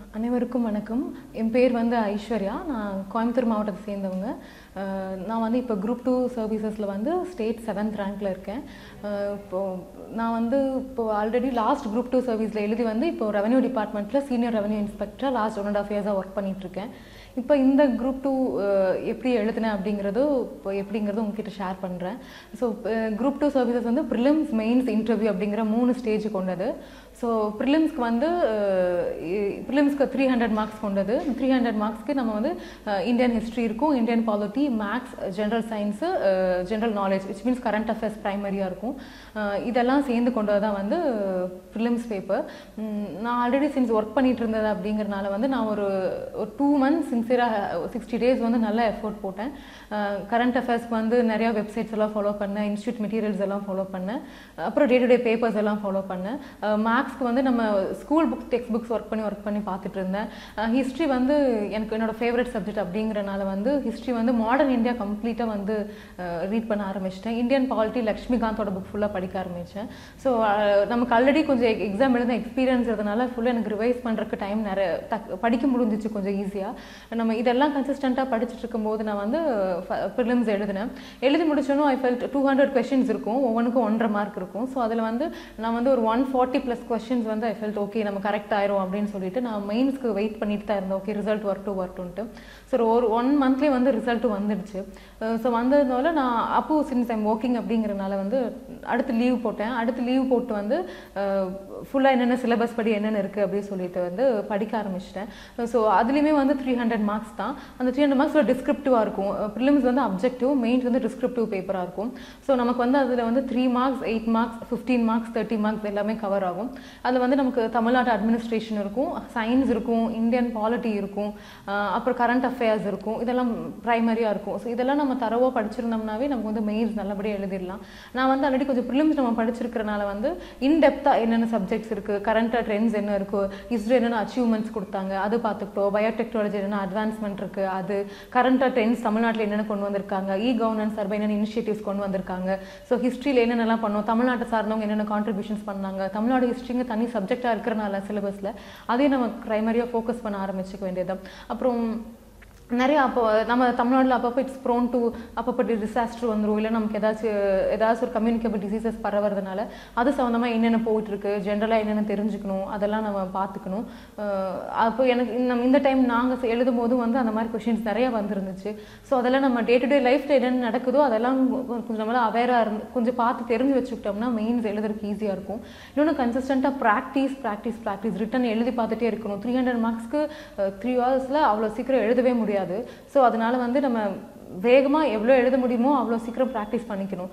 அனைவருக்கும் வணக்கம் என் பேர் வந்து ஐஸ்வர்யா நான் கோயம்புத்தூர் மாவட்டத்தை சேர்ந்தவங்க அஹ் நான் வந்து இப்போ குரூப் டூ சர்வீசஸில் வந்து ஸ்டேட் செவன்த் ரேங்க்கில் இருக்கேன் அஹ் இப்போ நான் வந்து இப்போ ஆல்ரெடி லாஸ்ட் குரூப் டூ சர்வீஸில் எழுதி வந்து இப்போ ரெவன்யூ டிபார்ட்மெண்ட்டில் சீனியர் ரெவன்யூ இன்ஸ்பெக்டராக லாஸ்ட் ஒன் அண்ட் ஆஃப் இயர்ஸாக ஒர்க் பண்ணிகிட்ருக்கேன் இப்போ இந்த குரூப் டூ எப்படி எழுதினேன் அப்படிங்கிறது இப்போ எப்படிங்கிறது உங்ககிட்ட ஷேர் பண்ணுறேன் ஸோ குரூப் டூ சர்வீசஸ் வந்து ப்ரிலிம்ஸ் மெயின்ஸ் இன்டர்வியூ அப்படிங்கிற மூணு ஸ்டேஜ் கொண்டது ஸோ ப்ரிலிம்ஸ்க்கு வந்து ப்ரிலிம்ஸ்க்கு த்ரீ ஹண்ட்ரட் மார்க்ஸ் கொண்டது த்ரீ ஹண்ட்ரட் மார்க்ஸ்க்கு நம்ம வந்து இந்தியன் ஹிஸ்ட்ரி இருக்கும் Indian polity maths general science general knowledge which means current affairs ப்ரைமரியாக இருக்கும் அஹ் இதெல்லாம் சேர்ந்து கொண்டது தான் வந்து ப்ரிலிம்ஸ் பேப்பர் நான் ஆல்ரெடி சின்ஸ் ஒர்க் பண்ணிட்டு இருந்தது அப்படிங்கிறனால வந்து நான் ஒரு ஒரு டூ மந்த்ஸ் சின்சியராக சிக்ஸ்டி டேஸ் வந்து நல்ல எஃபோர்ட் போட்டேன் கரண்ட் அஃபேர்ஸ்க்கு வந்து நிறையா வெப்சைட்ஸ் எல்லாம் ஃபாலோ பண்ணேன் இன்ஸ்டியூட் மெட்டீரியல்ஸ் எல்லாம் ஃபாலோ பண்ணேன் அப்புறம் டே டு டே பேப்பர்ஸ் எல்லாம் ஃபாலோ பண்ணேன் மேக்ஸ்க்கு வந்து நம்ம school book text books work பண்ணி ஒர்க் பண்ணி பார்த்துட்டு இருந்தேன் ஹிஸ்ட்ரி வந்து எனக்கு என்னோட ஃபேவரட் சப்ஜெக்ட் அப்படிங்கிறனால வந்து ஹிஸ்ட்ரி வந்து மாடர்ன் இந்தியா கம்ப்ளீட்டாக வந்து ரீட் பண்ண ஆரம்பிச்சிட்டேன் இந்தியன் பாலிட்டி லக்ஷ்மிகாந்தோட புக் ஃபுல்லாக படிக்க ஆரம்பித்தேன் ஸோ நமக்கு ஆல்ரெடி கொஞ்சம் எக்ஸாம் எழுத எக்ஸ்பீரியன்ஸ் இருந்தனால ஃபுல்லாக எனக்கு ரிவைஸ் பண்ணுறதுக்கு டைம் நிறைய தக் படிக்க முடிஞ்சிச்சு கொஞ்சம் ஈஸியாக நம்ம இதெல்லாம் கன்சிஸ்டண்ட்டாக படிச்சுட்டு இருக்கும்போது நான் வந்து ப்ரிலிம்ஸ் எழுதினேன் எழுதி முடிச்சோன்னும் I felt two hundred questions இருக்கும் ஒவ்வொன்றுக்கும் ஒன்றரை மார்க் இருக்கும் ஸோ அதில் வந்து நான் வந்து ஒரு ஒன் ஃபார்ட்டி ப்ளஸ் கொஷின்ஸ் வந்து ஐ ஃபெல்ட் ஓகே நம்ம கரெக்ட் ஆயிரும் அப்படின்னு சொல்லிட்டு நான் மெயின்ஸ்க்கு வெயிட் பண்ணிட்டு தான் இருந்தேன் ஓகே ரிசல்ட் வரட்டும் வரட்டும்ட்டு ஸோ ஒரு ஒன் மந்த்லேயே வந்து ரிசல்ட்டும் வந்துடுச்சு ஸோ வந்ததுனால நான் அப்போ சின்ஸ் ஐம் ஒர்க்கிங் அப்படிங்கிறனால வந்து அடுத்து லீவ் போட்டேன் அடுத்து லீவ் போட்டு வந்து ஃபுல்லாக என்னென்ன சிலபஸ் படி என்னென்ன இருக்குது அப்படின்னு சொல்லிட்டு வந்து படிக்க ஆரம்பிச்சிட்டேன் ஸோ அதுலேயுமே வந்து த்ரீ ஹண்ட்ரட் மார்க்ஸ் தான் அந்த த்ரீ ஹண்ட்ரட் மார்க்ஸ் டிஸ்கிரிப்டிவாக இருக்கும் ப்ரிலிம்ஸ் வந்து அப்ஜெக்டிவ் மெயின்ஸ் வந்து டிஸ்கிரிப்டிவ் பேப்பராக இருக்கும் ஸோ நமக்கு வந்து அதில் வந்து three marks eight marks fifteen marks thirty marks எல்லாமே கவர் ஆகும் அதில் வந்து நமக்கு தமிழ்நாடு அட்மினிஸ்ட்ரேஷன் இருக்கும் சயின்ஸ் இருக்கும் இந்தியன் பாலிட்டி இருக்கும் அப்புறம் கரண்ட் அஃபேர்ஸ் இருக்கும் இதெல்லாம் ப்ரைமரியாக இருக்கும் ஸோ இதெல்லாம் நம்ம தரவாக படிச்சிருந்தோம்னாவே நமக்கு வந்து மெயின்ஸ் நல்லபடியாக எழுதிடலாம் நான் வந்து ஆல்ரெடி கொஞ்சம் ப்ரிலிம்ஸ் நம்ம படிச்சிருக்கிறனால வந்து இன்டெப்த்தாக என்னென்ன சப்ஜெக்ட்ஸ் இருக்குது கரண்ட் ட்ரெண்ட்ஸ் என்ன இருக்குது ஹிஸ்ட்ரி என்னென்ன அச்சீவ்மெண்ட்ஸ் கொடுத்தாங்க அது பார்த்துக்கிட்டோம் பயோடெக்னாலஜி என்னென்ன அட்வான்ஸ்மெண்ட் இருக்குது அது கரண்ட்டாக ட்ரெண்ட்ஸ் தமிழ்நாட்டில் என்னென்ன கொண்டு வந்திருக்காங்க இ கவர்னன்ஸ் சர்வே என்னென்ன இனிஷியேட்டிவ்ஸ் கொண்டு வந்திருக்காங்க ஸோ ஹிஸ்ட்ரியில் என்னென்னலாம் பண்ணோம் தமிழ்நாட்டை சார்ந்தவங்க என்னென்ன கான்ட்ரிபியூஷன்ஸ் பண்ணாங்க தமிழ்நாடு ஹிஸ்ட்ரிங்க தனி சப்ஜெக்டாக இருக்கிறனால சிலபஸில் அதையும் நம்ம ப்ரைமரியாக ஃபோக்கஸ் பண்ண ஆரம்பிச்சுக்க வேண்டியது அப்புறம் நிறைய அப்போ நம்ம தமிழ்நாட்டில் அப்பப்போ இட்ஸ் ப்ரோன் டு அப்பப்போ டிசாஸ்டர் வந்துடும் இல்லை நமக்கு ஏதாச்சும் ஏதாச்சும் ஒரு கம்யூனிகபிள் டிசீசஸ் பரவுறதுனால அது சம்மந்தமாக என்னென்ன போயிட்டுருக்கு ஜென்ரலாக என்னென்ன தெரிஞ்சுக்கணும் அதெல்லாம் நம்ம பார்த்துக்கணும் அப்போ எனக்கு நம்ம இந்த டைம் நாங்கள் எழுதும் போதும் வந்து அந்த மாதிரி கொஷின்ஸ் நிறைய வந்துருந்துச்சு ஸோ அதெல்லாம் நம்ம டே டு டே லைஃப்பில் என்னென்ன நடக்குதோ அதெல்லாம் கொஞ்சம் நம்மளால் அவேராக இருந்து கொஞ்சம் பார்த்து தெரிஞ்சு வச்சுக்கிட்டோம்னா மெயின்ஸ் எழுதுறதுக்கு ஈஸியாக இருக்கும் இன்னொன்று கன்சிஸ்டண்ட்டாக ப்ராக்டிஸ் ப்ராக்டிஸ் ப்ராக்டிஸ் ரிட்டன் எழுதி பார்த்துட்டே இருக்கணும் த்ரீ ஹண்ட்ரட் மார்க்ஸ்க்கு த்ரீ ஹவர்ஸில் அவ்வளோ சீக்கிரம் எழுதவே முடியாது முடியாது ஸோ அதனால வந்து நம்ம வேகமாக எவ்வளோ எழுத முடியுமோ அவ்வளோ சீக்கிரம் ப்ராக்டிஸ் பண்ணிக்கணும்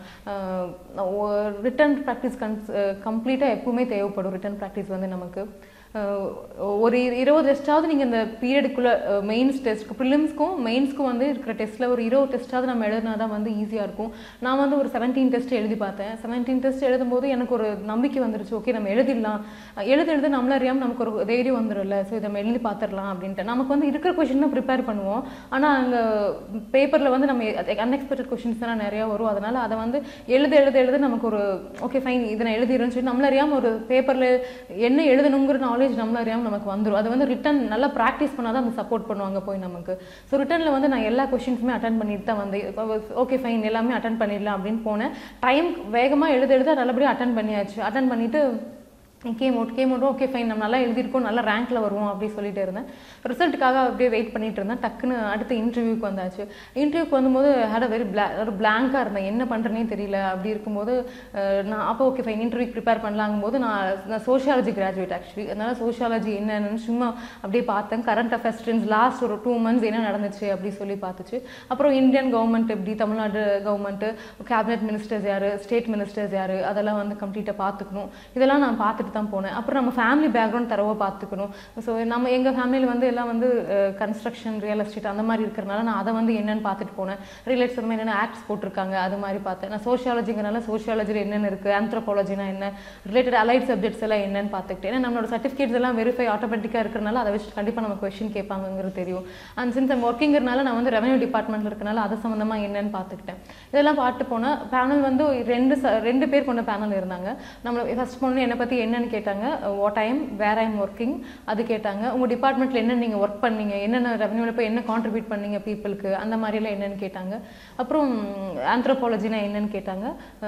ரிட்டன் ப்ராக்டிஸ் கன்ஸ் கம்ப்ளீட்டாக எப்பவுமே தேவைப்படும் ரிட்டன் ப்ராக்டிஸ் வந்து நமக்கு ஒரு இருபது டெஸ்ட்டாவது நீங்கள் இந்த பீரியடுக்குள்ளே மெயின்ஸ் டெஸ்ட் ப்ரிலிம்ஸ்க்கும் மெயின்ஸ்க்கும் வந்து இருக்கிற டெஸ்ட்டில் ஒரு இருபது டெஸ்ட்டாவது நம்ம எழுதினா தான் வந்து ஈஸியாக இருக்கும் நான் வந்து ஒரு செவன்டீன் டெஸ்ட் எழுதி பார்த்தேன் செவன்டீன் டெஸ்ட் எழுதும்போது எனக்கு ஒரு நம்பிக்கை வந்துருச்சு ஓகே நம்ம எழுதிடலாம் எழுத எழுத நம்மள அறியாமல் நமக்கு ஒரு தைரியம் வந்துடும்ல ஸோ இதை நம்ம எழுதி பார்த்துடலாம் அப்படின்ட்டு நமக்கு வந்து இருக்கிற கொஷின் தான் ப்ரிப்பேர் பண்ணுவோம் ஆனால் அங்கே பேப்பரில் வந்து நம்ம அன்எக்ஸ்பெக்டட் கொஷின்ஸ் தான் நிறையா வரும் அதனால் அதை வந்து எழுத எழுத எழுத நமக்கு ஒரு ஓகே ஃபைன் இதை நான் எழுதிடுறேன்னு சொல்லி நம்மள அறியாமல் ஒரு பேப்பரில் என்ன எழுதணுங்கிற நாலேஜ் நாலேஜ் நம்மள அறியாமல் நமக்கு வந்துடும் அது வந்து ரிட்டன் நல்லா ப்ராக்டிஸ் பண்ணால் தான் அந்த சப்போர்ட் பண்ணுவாங்க போய் நமக்கு ஸோ ரிட்டனில் வந்து நான் எல்லா கொஷின்ஸுமே அட்டன் பண்ணிட்டு தான் வந்தேன் ஓகே ஃபைன் எல்லாமே அட்டன் பண்ணிடலாம் அப்படின்னு போனேன் டைம் வேகமாக எழுத எழுத நல்லபடியாக அட்டன் பண்ணியாச்சு அட்டன் பண்ணிவிட்டு came out came out okay fine நம்ம நல்லா எழுதியிருக்கோம் நல்ல ரேங்க்கில் வருவோம் அப்படி சொல்லிட்டு இருந்தேன் ரிசல்ட்டுக்காக அப்படியே வெயிட் பண்ணிட்டு இருந்தேன் டக்குன்னு அடுத்த இன்டர்வியூக்கு வந்தாச்சு இன்டர்வியூக்கு வந்தபோது ஹேட் அ வெரி பிளா ஒரு பிளாங்காக இருந்தேன் என்ன பண்ணுறேனே தெரியல அப்படி இருக்கும்போது நான் அப்போ ஓகே ஃபைன் இன்டர்வியூ ப்ரிப்பேர் பண்ணலாங்கும் போது நான் நான் சோஷியாலஜி கிராஜுவேட் ஆக்சுவலி அதனால் சோஷியாலஜி என்னன்னு சும்மா அப்படியே பார்த்தேன் கரண்ட் அஃபேர்ஸ் ட்ரெண்ட்ஸ் லாஸ்ட் ஒரு டூ மந்த்ஸ் என்ன நடந்துச்சு அப்படி சொல்லி பார்த்துச்சு அப்புறம் இந்தியன் கவர்மெண்ட் எப்படி தமிழ்நாடு கவர்மெண்ட்டு கேபினெட் மினிஸ்டர்ஸ் யார் ஸ்டேட் மினிஸ்டர்ஸ் யார் அதெல்லாம் வந்து கம்ப்ளீட்டாக பார்த்துக்கணும் இதெல்லாம் நான் பார்த்துட்டு தான் போனேன் அப்புறம் நம்ம ஃபேமிலி பேக்ரவுண்ட் தரவோ பார்த்துக்கணும் ஸோ நம்ம எங்கள் ஃபேமிலியில் வந்து எல்லாம் வந்து கன்ஸ்ட்ரக்ஷன் ரியல் எஸ்டேட் அந்த மாதிரி இருக்கிறனால நான் அதை வந்து என்னென்னு பார்த்துட்டு போனேன் ரிலேட்ஸ் அந்த மாதிரி என்னென்ன ஆக்ட்ஸ் போட்டிருக்காங்க அது மாதிரி பார்த்தேன் நான் சோஷியாலஜிங்கிறனால சோஷியாலஜியில் என்னென்ன இருக்குது ஆந்த்ரோபாலஜினா என்ன ரிலேட்டட் அலைட் சப்ஜெக்ட்ஸ் எல்லாம் என்னென்னு பார்த்துக்கிட்டேன் ஏன்னா நம்மளோட சர்டிஃபிகேட்ஸ் எல்லாம் வெரிஃபை ஆட்டோமேட்டிக்காக இருக்கிறனால அதை வச்சு கண்டிப்பாக நம்ம கொஷின் கேட்பாங்கிறது தெரியும் அண்ட் சின்ஸ் ஐம் ஒர்க்கிங்கிறனால நான் வந்து ரெவன்யூ டிபார்ட்மெண்ட்டில் இருக்கனால அது சம்மந்தமாக என்னென்னு பார்த்துக்கிட்டேன் இதெல்லாம் பார்த்து போனால் பேனல் வந்து ரெண்டு ரெண்டு பேர் கொண்ட பேனல் இருந்தாங்க நம்மளை ஃபஸ்ட் பொண்ணு என்னை பற்றி என்ன என்னன்னு கேட்டாங்க what I'm where I'm working அது கேட்டாங்க உங்கள் டிபார்ட்மெண்ட்டில் என்ன நீங்கள் ஒர்க் பண்ணீங்க என்னென்ன ரெவன்யூவில் போய் என்ன கான்ட்ரிபியூட் பண்ணீங்க பீப்புளுக்கு அந்த மாதிரிலாம் என்னன்னு கேட்டாங்க அப்புறம் ஆந்த்ரோபாலஜினா என்னன்னு கேட்டாங்க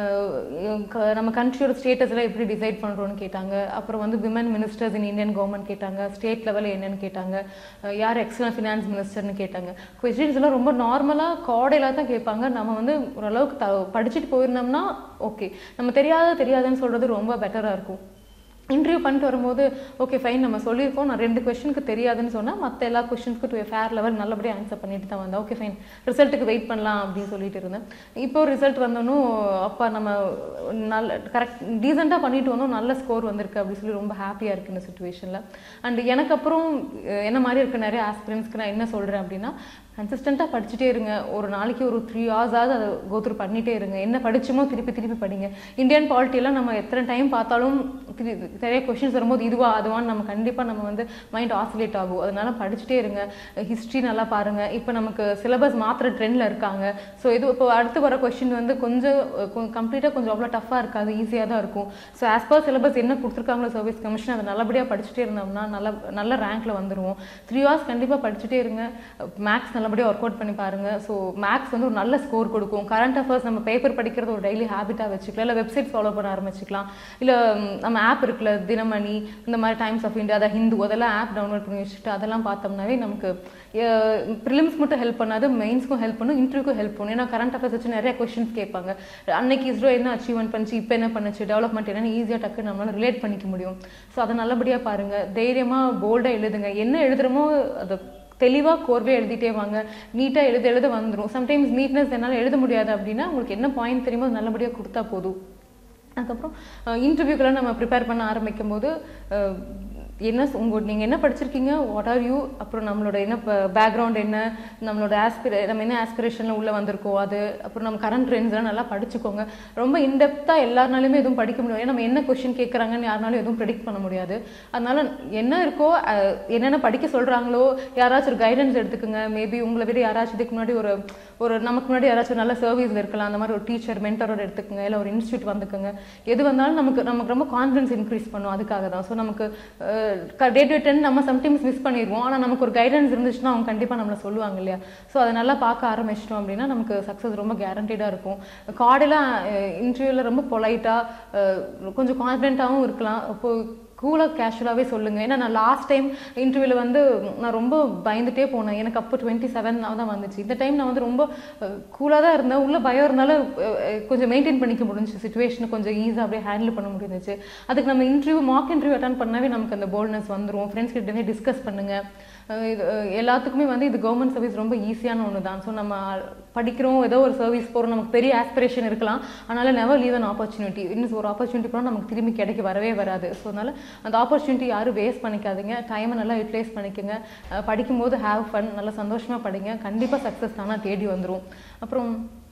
அஹ் க- நம்ம கண்ட்ரியோட ஸ்டேட்டஸ்லாம் எப்படி டிசைட் பண்ணுறோன்னு கேட்டாங்க அப்புறம் வந்து women ministers in Indian government கேட்டாங்க ஸ்டேட் லெவலில் என்னன்னு கேட்டாங்க அஹ் யார் எக்ஸ்டர்னல் ஃபினான்ஸ் மினிஸ்டர்னு கேட்டாங்க கொஸ்டின்ஸ் எல்லாம் ரொம்ப நார்மலாக காடையில தான் கேட்பாங்க நம்ம வந்து ஓரளவுக்கு த படிச்சுட்டு போயிருந்தோம்னா ஓகே நம்ம தெரியாத தெரியாதுன்னு சொல்கிறது ரொம்ப பெட்டராக இருக்கும் இன்டர்வியூ பண்ணிட்டு வரும்போது ஓகே ஃபைன் நம்ம சொல்லியிருக்கோம் நான் ரெண்டு கொஷனுக்கு தெரியாதுன்னு சொன்னால் மற்ற எல்லா கொஷின்ஸ்க்கும் டு ஃபேர் லெவல் நல்லபடியாக ஆன்சர் பண்ணிட்டு தான் வந்தேன் ஓகே ஃபைன் ரிசல்ட்டுக்கு வெயிட் பண்ணலாம் அப்படின்னு சொல்லிட்டு இருந்தேன் இப்போ ரிசல்ட் வந்தோன்னும் அப்பா நம்ம நல்ல கரெக்ட் டீசெண்டாக பண்ணிட்டு வந்தோம் நல்ல ஸ்கோர் வந்திருக்கு அப்படின்னு சொல்லி ரொம்ப ஹாப்பியாக இருக்குது இந்த சுச்சுவேஷனில் அண்ட் எனக்கு அப்புறம் அஹ், என்ன மாதிரி இருக்க நிறைய ஆஸ்பிரன்ஸ்க்கு நான் என்ன சொல்கிறேன் அப்படின்னா கன்சிஸ்டண்ட்டாக படிச்சுட்டே இருங்க ஒரு நாளைக்கு ஒரு த்ரீ ஹவர்ஸாவது அதை கோத்ரூ பண்ணிட்டே இருங்க என்ன படிச்சோமோ திருப்பி திருப்பி படிங்க இந்தியன் பாலிட்டியெல்லாம் நம்ம எத்தனை டைம் பார்த்தாலும் திரு நிறைய கொஷின்ஸ் வரும்போது இதுவா அதுவான்னு நம்ம கண்டிப்பாக நம்ம வந்து மைண்ட் ஆசிலேட் ஆகும் அதனால படிச்சுட்டே இருங்க ஹிஸ்ட்ரி நல்லா பாருங்க இப்போ நமக்கு சிலபஸ் மாத்திர ட்ரெண்டில் இருக்காங்க ஸோ இது இப்போ அடுத்து வர கொஷின் வந்து கொஞ்சம் கம்ப்ளீட்டாக கொஞ்சம் அவ்வளோ டஃப்பாக இருக்காது ஈஸியாக தான் இருக்கும் ஸோ ஆஸ் பர் சிலபஸ் என்ன கொடுத்துருக்காங்களோ சர்வீஸ் கமிஷன் அதை நல்லபடியாக படிச்சுட்டே இருந்தோம்னா நல்ல நல்ல ரேங்க்ல வந்துருவோம் த்ரீ ஹவர்ஸ் கண்டிப்பாக படிச்சுட்டே இருங்க மேக்ஸ் நல்லபடியாக ஒர்க் அவுட் பண்ணி பாருங்க ஸோ மேக்ஸ் வந்து ஒரு நல்ல ஸ்கோர் கொடுக்கும் கரண்ட் அஃபேர்ஸ் நம்ம பேப்பர் படிக்கிறது ஒரு டெய்லி ஹேபிட்டாக வச்சுக்கலாம் இல்லை வெப்சைட் ஃபாலோ பண்ண ஆரம்பிச்சுக்கலாம் இல்லை நம்ம ஆப் இருக்குல்ல தினமணி இந்த மாதிரி டைம்ஸ் ஆஃப் இந்தியா அதை ஹிந்து அதெல்லாம் ஆப் டவுன்லோட் பண்ணி வச்சுட்டு அதெல்லாம் பார்த்தோம்னாவே நமக்கு ப்ரிலிம்ஸ் மட்டும் ஹெல்ப் பண்ணாது மெயின்ஸ்க்கும் ஹெல்ப் பண்ணும் இன்டர்வியூக்கும் ஹெல்ப் பண்ணும் ஏன்னா கரண்ட் அஃபேர்ஸ் வச்சு நிறைய கொஸ்டின்ஸ் கேட்பாங்க அன்னைக்கு இஸ்ரோ என்ன அச்சீவ்மெண்ட் பண்ணுச்சு இப்போ என்ன பண்ணுச்சு டெவலப்மெண்ட் என்னன்னு ஈஸியாக டக்கு நம்மளால ரிலேட் பண்ணிக்க முடியும் ஸோ அதை நல்லபடியாக பாருங்க தைரியமாக போல்டாக எழுதுங்க என்ன எழுதுறோமோ அதை தெளிவாக கோர்வையாக எழுதிட்டே வாங்க நீட்டாக எழுத எழுத வந்துடும் சம்டைம்ஸ் நீட்னஸ் என்னால் எழுத முடியாது அப்படின்னா உங்களுக்கு என்ன பாயிண்ட் தெரியுமோ அது நல்லபடியாக கொடுத்தா போதும் அதுக்கப்புறம் இன்டர்வியூக்கெல்லாம் நம்ம ப்ரிப்பேர் பண்ண ஆரம்பிக்கும் போது அஹ், என்ன சொ- உங்க நீங்கள் என்ன படிச்சிருக்கீங்க வாட் ஆர் யூ அப்புறம் நம்மளோட என்ன பேக்ரவுண்ட் என்ன நம்மளோட ஆஸ்பிரே நம்ம என்ன ஆஸ்பிரேஷனில் உள்ளே வந்திருக்கோம் அது அப்புறம் நம்ம கரண்ட் ட்ரெண்ட்ஸ்லாம் நல்லா படிச்சுக்கோங்க ரொம்ப இன்டெப்த்தாக எல்லாருனாலுமே எதுவும் படிக்க முடியாது ஏன்னா நம்ம என்ன கொஷின் கேட்குறாங்கன்னு யாருனாலும் எதுவும் ப்ரெடிக்ட் பண்ண முடியாது அதனால என்ன இருக்கோ அஹ், என்னென்ன படிக்க சொல்கிறாங்களோ யாராச்சும் ஒரு கைடன்ஸ் எடுத்துக்கோங்க மேபி உங்களை விட யாராச்சும் இதுக்கு முன்னாடி ஒரு ஒரு நமக்கு முன்னாடி யாராச்சும் நல்ல சர்வீஸில் இருக்கலாம் அந்த மாதிரி ஒரு டீச்சர் மென்டரோட எடுத்துக்கோங்க இல்லை ஒரு இன்ஸ்டியூட் வந்துக்குங்க எது வந்தாலும் நமக்கு நமக்கு ரொம்ப கான்ஃபிடன்ஸ் இன்க்ரீஸ் பண்ணும் அதுக்காக தான் ஸோ நமக்கு டே டு டென் நம்ம சம்டைம்ஸ் மிஸ் பண்ணிடுவோம் ஆனால் நமக்கு ஒரு கைடன்ஸ் இருந்துச்சுன்னா அவங்க கண்டிப்பாக நம்மளை சொல்லுவாங்க இல்லையா ஸோ அதை நல்லா பார்க்க ஆரம்பிச்சிட்டோம் அப்படின்னா நமக்கு சக்ஸஸ் ரொம்ப கேரண்டீடாக இருக்கும் கார்டெல்லாம் இன்டர்வியூவில் ரொம்ப பொலைட்டாக கொஞ்சம் கான்ஃபிடென்ட்டாகவும் இருக்கலாம் இப்போ கூலாக கேஷுவலாகவே சொல்லுங்கள் ஏன்னா நான் லாஸ்ட் டைம் இன்டர்வியூவில் வந்து நான் ரொம்ப பயந்துட்டே போனேன் எனக்கு அப்போ டுவெண்ட்டி செவன் தான் வந்துச்சு இந்த டைம் நான் வந்து ரொம்ப கூலாக தான் இருந்தேன் உள்ள பயம் இருந்தாலும் அஹ், அஹ், கொஞ்சம் மெயின்டைன் பண்ணிக்க முடிஞ்சுச்சு சுச்சுவேஷனை கொஞ்சம் ஈஸியாக அப்படியே ஹேண்டில் பண்ண முடிஞ்சுச்சு அதுக்கு நம்ம இன்டர்வியூ மார்க் இன்டர்வியூ அட்டன் பண்ணாவே நமக்கு அந்த போல்ட்னஸ் வந்துடும் ஃப்ரெண்ட்ஸ் கிட்டே டிஸ்கஸ் பண்ணுங்கள் அஹ் இது அஹ் எல்லாத்துக்குமே வந்து இது கவர்மெண்ட் சர்வீஸ் ரொம்ப ஈஸியான ஒன்று தான் ஸோ நம்ம படிக்கிறோம் ஏதோ ஒரு சர்வீஸ் போகிறோம் நமக்கு பெரிய ஆஸ்பிரேஷன் இருக்கலாம் அதனால நெவர் லீவ் அன் ஆப்பர்ச்சுனிட்டி இன்னும் ஒரு ஆப்பர்ச்சுனிட்டி போனால் நமக்கு திரும்பி கிடைக்க வரவே வராது ஸோ அதனால அந்த ஆப்பர்ச்சுனிட்டி யாரும் வேஸ்ட் பண்ணிக்காதீங்க டைமை நல்லா யூட்டிலைஸ் பண்ணிக்கோங்க அஹ் படிக்கும்போது ஹேவ் ஃபன் நல்லா சந்தோஷமாக படிங்க கண்டிப்பாக சக்ஸஸ் தானே தேடி வந்துடும் அப்புறம்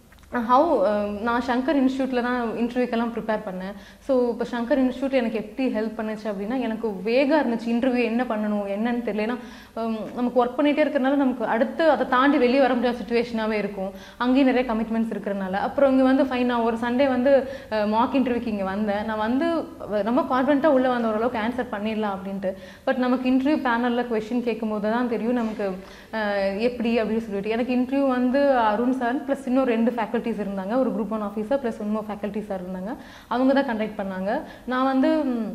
ஹவு நான் சங்கர் இன்ஸ்டியூட்டில் தான் இன்டர்வியூக்கெல்லாம் ப்ரிப்பேர் பண்ணேன் ஸோ இப்போ சங்கர் இன்ஸ்டியூட் எனக்கு எப்படி ஹெல்ப் பண்ணுச்சு அப்படின்னா எனக்கு வேகாக இருந்துச்சு இன்டர்வியூ என்ன பண்ணணும் என்னன்னு தெரியல ஏன்னா ஹம், நமக்கு ஒர்க் பண்ணிகிட்டே இருக்கிறனால நமக்கு அடுத்து அதை தாண்டி வெளியே வர முடியாத சுச்சுவேஷனாகவே இருக்கும் அங்கேயும் நிறைய கமிட்மெண்ட்ஸ் இருக்கிறனால அப்புறம் இங்கே வந்து ஃபைன் நான் ஒரு சண்டே வந்து மார்க் இன்டர்வியூக்கு இங்கே வந்தேன் நான் வந்து அஹ், ரொம்ப கான்ஃபிடென்ட்டாக உள்ளே வந்த ஓரளவுக்கு ஆன்சர் பண்ணிடலாம் அப்படின்ட்டு பட் நமக்கு இன்டர்வியூ பேனலில் கொஷின் கேட்கும்போது தான் தெரியும் நமக்கு அஹ், எப்படி அப்படின்னு சொல்லிட்டு எனக்கு இன்டர்வியூ வந்து அருண் சார் ப்ளஸ் இன்னும் ரெண்டு ஃபேக்கல்ட்டிஸ் இருந்தாங்க ஒரு குரூப் ஒன் ஆஃபீஸர் ப்ளஸ் இன்னும் ஃபேக்கல்ட்டி சார் இருந்தாங்க அவங்க தான் கண்டக்ட் பண்ணாங்க நான் வந்து ம்,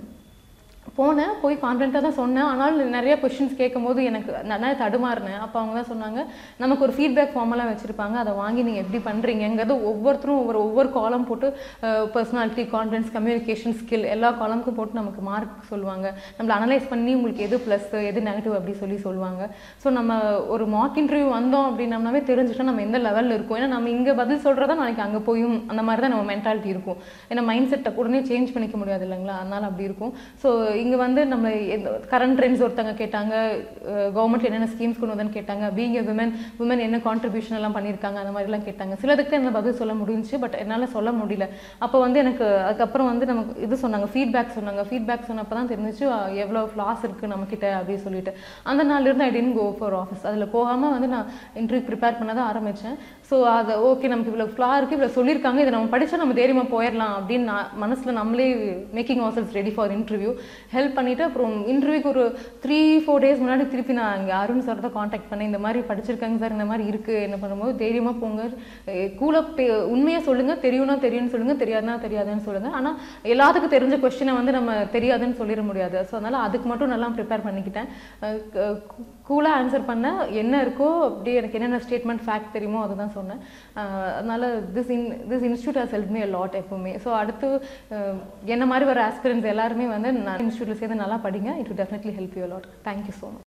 போனேன் போய் கான்ஃபிடென்ட்டாக தான் சொன்னேன் ஆனால் நிறைய கொஷின்ஸ் கேட்கும்போது எனக்கு நல்லா தடுமாறினேன் அப்போ அவங்க தான் சொன்னாங்க நமக்கு ஒரு ஃபீட்பேக் ஃபார்மெல்லாம் வச்சுருப்பாங்க அதை வாங்கி நீங்கள் எப்படி பண்ணுறீங்கிறது ஒவ்வொருத்தரும் ஒவ்வொரு ஒவ்வொரு காலம் போட்டு பர்சனாலிட்டி கான்ஃபிடன்ஸ் கம்யூனிகேஷன் ஸ்கில் எல்லா காலமுக்கும் போட்டு நமக்கு மார்க் சொல்லுவாங்க நம்மளை அனலைஸ் பண்ணி உங்களுக்கு எது ப்ளஸ் எது நெகட்டிவ் அப்படி சொல்லி சொல்லுவாங்க ஸோ நம்ம ஒரு மார்க் இன்டர்வியூ வந்தோம் அப்படின்னம்னாவே தெரிஞ்சுட்டா நம்ம எந்த லெவலில் இருக்கோம் ஏன்னா நம்ம இங்கே பதில் சொல்கிறதா நாளைக்கு அங்கே போயும் அந்த மாதிரி தான் நம்ம மென்டாலிட்டி இருக்கும் ஏன்னா மைண்ட் செட்டை உடனே சேஞ்ச் பண்ணிக்க முடியாது இல்லைங்களா அதனால அப்படி இருக்கும் ஸோ இங்கே வந்து நம்ம கரண்ட் ட்ரெண்ட்ஸ் ஒருத்தங்க கேட்டாங்க கவர்மெண்ட்ல என்னென்ன ஸ்கீம்ஸ் கொண்டு வந்தேன்னு கேட்டாங்க பீங் எ விமன் விமன் என்ன கான்ட்ரிபியூஷன் எல்லாம் பண்ணியிருக்காங்க அந்த மாதிரிலாம் கேட்டாங்க சிலதுக்கு என்ன பதில் சொல்ல முடிஞ்சுச்சு பட் என்னால் சொல்ல முடியல அப்போ வந்து எனக்கு அதுக்கப்புறம் வந்து நமக்கு இது சொன்னாங்க ஃபீட்பேக் சொன்னாங்க ஃபீட்பேக் சொன்னப்போ தான் தெரிஞ்சிச்சு அஹ், எவ்வளோ ஃப்ளாஸ் இருக்குது நம்மக்கிட்ட அப்படின்னு சொல்லிட்டு அந்த நாள்ல இருந்து I didn't go for office அதில் போகாமல் வந்து நான் இன்டர்வியூ ப்ரிப்பேர் பண்ண தான் ஆரம்பித்தேன் ஸோ அதை ஓகே நமக்கு இவ்வளோ ஃப்ளா இருக்குது இவ்வளோ சொல்லியிருக்காங்க இதை நம்ம படித்தா நம்ம தைரியமாக போயிடலாம் அப்படின்னு நான் மனசில் நம்மளே making ourselves ready for interview help பண்ணிவிட்டு அப்புறம் இன்டர்வியூக்கு ஒரு த்ரீ ஃபோர் டேஸ் முன்னாடி திருப்பி நான் இங்கே அருண் சார் தான் காண்டாக்ட் பண்ணேன் இந்த மாதிரி படிச்சிருக்காங்க சார் இந்த மாதிரி இருக்குது என்ன பண்ணும்போது தைரியமாக போங்க கூட உண்மையாக சொல்லுங்கள் தெரியும்னா தெரியும்னு சொல்லுங்கள் தெரியாதுன்னா தெரியாதுன்னு சொல்லுங்கள் ஆனால் எல்லாத்துக்கும் தெரிஞ்ச கொஸ்டினை வந்து நம்ம தெரியாதுன்னு சொல்லிட முடியாது ஸோ அதனால் அதுக்கு மட்டும் நல்லா ப்ரிப்பேர் பண்ணிக்கிட்டேன் கூலாக ஆன்சர் பண்ண என்ன இருக்கோ அப்படி எனக்கு என்னென்ன ஸ்டேட்மெண்ட் ஃபேக்ட் தெரியுமோ அதை தான் சொன்னேன் அஹ் அதனால this in this institute has help me lot எப்பவுமே ஸோ அடுத்து அஹ் என்ன மாதிரி வர ஆஸ்பிரன்ஸ் எல்லாருமே வந்து நான் இன்ஸ்டியூட்டில் சேர்ந்து நல்லா படிங்க it will definitely help you lot thank you so much